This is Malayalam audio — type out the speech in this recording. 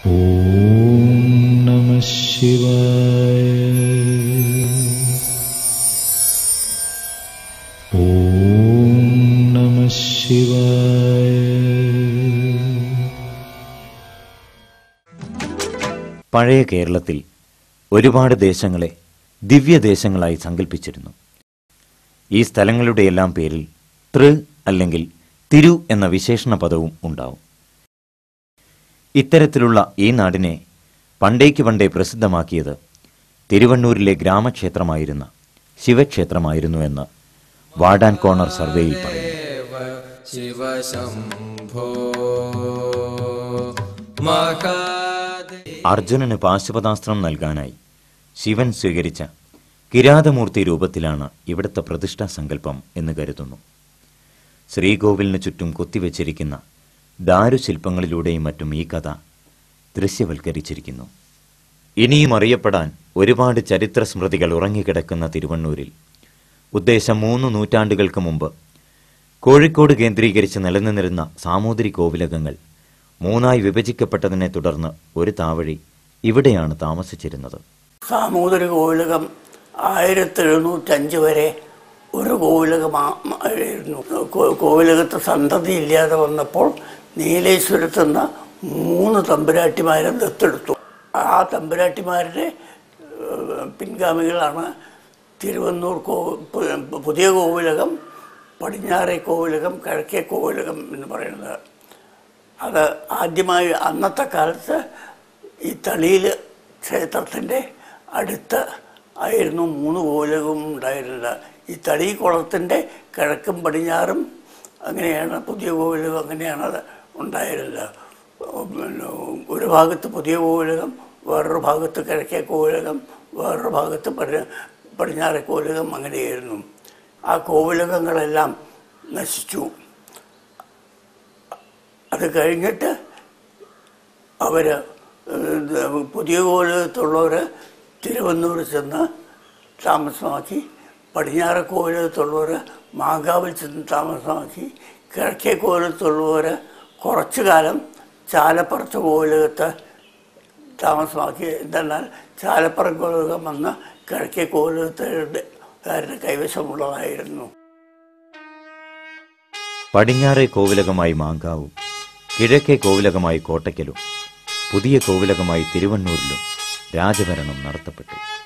ॐ नमः शिवाय ॐ नमः शिवाय പഴയ കേരളത്തിൽ ഒരുപാട് ദേശങ്ങളെ ദിവ്യദേശങ്ങളായി സങ്കല്പിച്ചിരുന്നു ഈ സ്ഥലങ്ങളുടെയെല്ലാം പേരിൽ തൃ അല്ലെങ്കിൽ തിരു എന്ന വിശേഷണ പദവും ഉണ്ടാവും ഇത്തരത്തിലുള്ള ഈ നാടിനെ പണ്ടേക്ക് പണ്ടേ പ്രസിദ്ധമാക്കിയത് തിരുവണ്ണൂരിലെ ഗ്രാമക്ഷേത്രമായിരുന്ന ശിവക്ഷേത്രമായിരുന്നു എന്ന് വാടാൻ കോർണർ സർവേയിൽ പറയുന്നു शिवशम्भो महादे അർജുനന് പാശുപതാസ്ത്രം നൽകാനായി ശിവൻ സ്വീകരിച്ച കിരാതമൂർത്തി രൂപത്തിലാണ് ഇവിടുത്തെ പ്രതിഷ്ഠാ സങ്കല്പം എന്ന് കരുതുന്നു ശ്രീകോവിലിന് ചുറ്റും കൊത്തിവെച്ചിരിക്കുന്ന ദാരുശില്പങ്ങളിലൂടെയും മറ്റും ഈ കഥ ദൃശ്യവൽക്കരിച്ചിരിക്കുന്നു ഇനിയും അറിയപ്പെടാൻ ഒരുപാട് ചരിത്ര സ്മൃതികൾ ഉറങ്ങിക്കിടക്കുന്ന തിരുവണ്ണൂരിൽ ഉദ്ദേശം മൂന്ന് നൂറ്റാണ്ടുകൾക്ക് മുമ്പ് കോഴിക്കോട് കേന്ദ്രീകരിച്ച് നിലനിന്നിരുന്ന സാമൂതിരി കോവിലകങ്ങൾ മൂന്നായി വിഭജിക്കപ്പെട്ടതിനെ തുടർന്ന് ഒരു താവഴി ഇവിടെയാണ് താമസിച്ചിരുന്നത് സാമൂതിരി കോവിലകം ആയിരത്തി എഴുന്നൂറ്റഞ്ച് വരെ ഒരു കോവിലകമായിരുന്നു കോ- കോവിലകത്ത് സന്തതി ഇല്ലാതെ വന്നപ്പോൾ നീലേശ്വരത്ത് നിന്ന് മൂന്ന് തമ്പുരാട്ടിമാരെ ദത്തെടുത്തു ആ തമ്പുരാട്ടിമാരുടെ ഏഹ്, പിൻഗാമികളാണ് തിരുവന്നൂർ കോ പു- പുതിയ കോവിലകം പടിഞ്ഞാറേ കോവിലകം കിഴക്കേ കോവിലകം എന്ന് പറയുന്നത് അത് ആദ്യമായി അന്നത്തെ കാലത്ത് ഈ തളിയിൽ ക്ഷേത്രത്തിൻ്റെ അടുത്ത് ആയിരുന്നു മൂന്ന് കോവിലകവും ഉണ്ടായിരുന്നത് ഈ തളി കുളത്തിൻ്റെ കിഴക്കും പടിഞ്ഞാറും അങ്ങനെയാണ് പുതിയ കോവിലകം അങ്ങനെയാണ് അത് ഉണ്ടായിരുന്നത് പിന്നെ ഒരു ഭാഗത്ത് പുതിയ കോവിലകം വേറൊരു ഭാഗത്ത് കിഴക്കേ കോവിലകം വേറൊരു ഭാഗത്ത് പടി പടിഞ്ഞാറെ കോവിലകം അങ്ങനെയായിരുന്നു ആ കോവിലകങ്ങളെല്ലാം നശിച്ചു അത് കഴിഞ്ഞിട്ട് അവർ പുതിയ കോവിലകത്തുള്ളവർ തിരുവന്നൂർ ചെന്ന് താമസമാക്കി പടിഞ്ഞാറ് കോവിലകത്തുള്ളവർ മാങ്കാവിൽ ചെന്ന് താമസമാക്കി കിഴക്കേ കോവിലകത്തുള്ളവർ കുറച്ചു കാലം ചാലപ്പുറത്ത് കോവിലകത്ത് താമസമാക്കി എന്തെന്നാൽ ചാലപ്പുറം കോവിലകം വന്ന് കിഴക്കേ കോവിലകത്തുകാരുടെ കൈവശമുള്ളതായിരുന്നു പടിഞ്ഞാറേ കോവിലകമായി മാങ്കാവും കിഴക്കേ കോവിലകമായി കോട്ടയ്ക്കലും പുതിയ കോവിലകമായി തിരുവണ്ണൂരിലും രാജഭരണം നടത്തപ്പെട്ടു